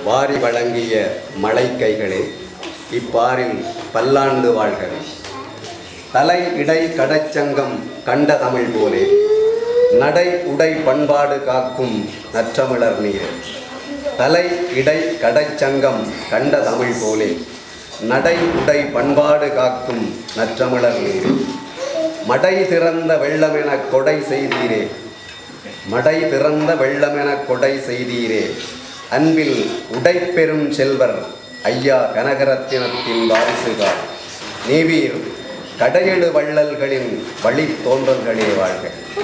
வாரி வழங்கிய மழைக்கைகளே இப்பாரில் பல்லாண்டு வாழ்கவே தலை இடை கடச்சங்கம் கண்ட தமிழ் போலே நடை உடை பண்பாடு காக்கும் நற்றமிழர் நீரே தலை இடை கடைச்சங்கம் கண்ட தமிழ் போலே நடை உடை பண்பாடு காக்கும் நற்றமிழர் நீரே மடை திறந்த வெள்ளமெனக் கொடை செய்தீரே மடை திறந்த வெள்ளமெனக் கொடை செய்தீரே அன்பில் உடைப்பெரும் செல்வர் ஐயா கனகரத்தினத்தின் வாரிசுகார் நீவீர் கடையெழு வள்ளல்களின் வழி தோன்றல்களே வாழ்க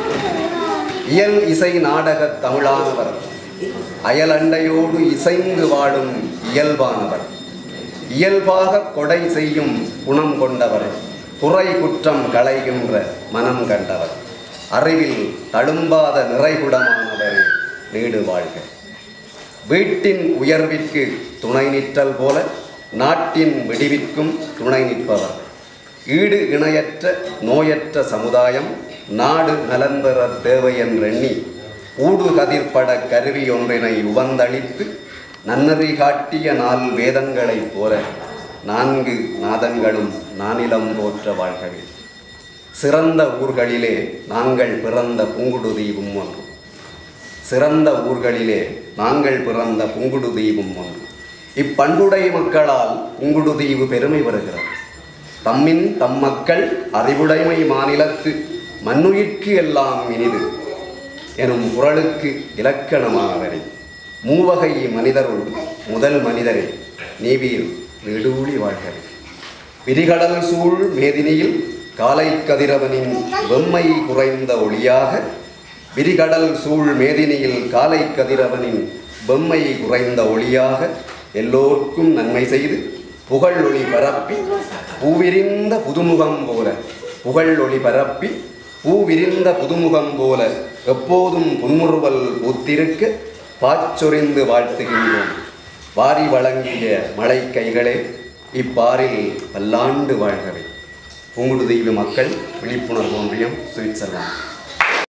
இயல் இசை நாடகத் தமிழானவர் அயலண்டையோடு இசைந்து வாழும் இயல்பானவர் இயல்பாக கொடை செய்யும் குணம் கொண்டவர் குறை குற்றம் களைகின்ற மனம் கண்டவர் அறிவில் தழும்பாத நிறைகுடமானவரே நீடு வாழ்க வீட்டின் உயர்விற்கு துணை நிற்றல் போல நாட்டின் விடிவிற்கும் துணை நிற்பவர் ஈடு இணையற்ற நோயற்ற சமுதாயம் நாடு நலன்பெற தேவை என்றெண்ணி ஊடு கதிர்பட கருவி ஒன்றினை உவந்தளித்து நன்னறி காட்டிய நால் வேதங்களைப் போல நான்கு நாதங்களும் நானிலம் போற்ற வாழ்கவே சிறந்த ஊர்களிலே நாங்கள் பிறந்த புங்குடு தீவும் ஒன்று சிறந்த ஊர்களிலே நாங்கள் பிறந்த புங்குடு தீவும் ஒன்று இப்பண்புடை மக்களால் புங்குடு தீவு பெருமை பெறுகிறது தம்மின் தம் மக்கள் அறிவுடைமை மாநிலத்து மண்ணுயிர்க்கு எல்லாம் இனிது எனும் குரலுக்கு இலக்கணமானவரை மூவகை மனிதருள் முதல் மனிதரே நீவீர் நெடூழி வாழ்கவே விரிகடல் சூழ் மேதினியில் காலை கதிரவனின் வெம்மை குறைந்த ஒளியாக விரிகடல் சூழ் மேதினியில் காலை கதிரவனின் வெம்மை குறைந்த ஒளியாக எல்லோர்க்கும் நன்மை செய்து புகழ் ஒளி பரப்பி பூவிரிந்த புதுமுகம் போல புகழ் ஒளி பரப்பி பூவிரிந்த புதுமுகம் போல எப்போதும் புன்முறுவல் பூத்திருக்க பாச்சொரிந்து வாழ்த்துகின்றோம் வாரி வழங்கிய மழை கைகளே இப்பாரில் பல்லாண்டு வாழ்கவே புங்குடுதீவு மக்கள் விழிப்புணர்வு ஒன்றியம் சுவிட்சர்லாந்து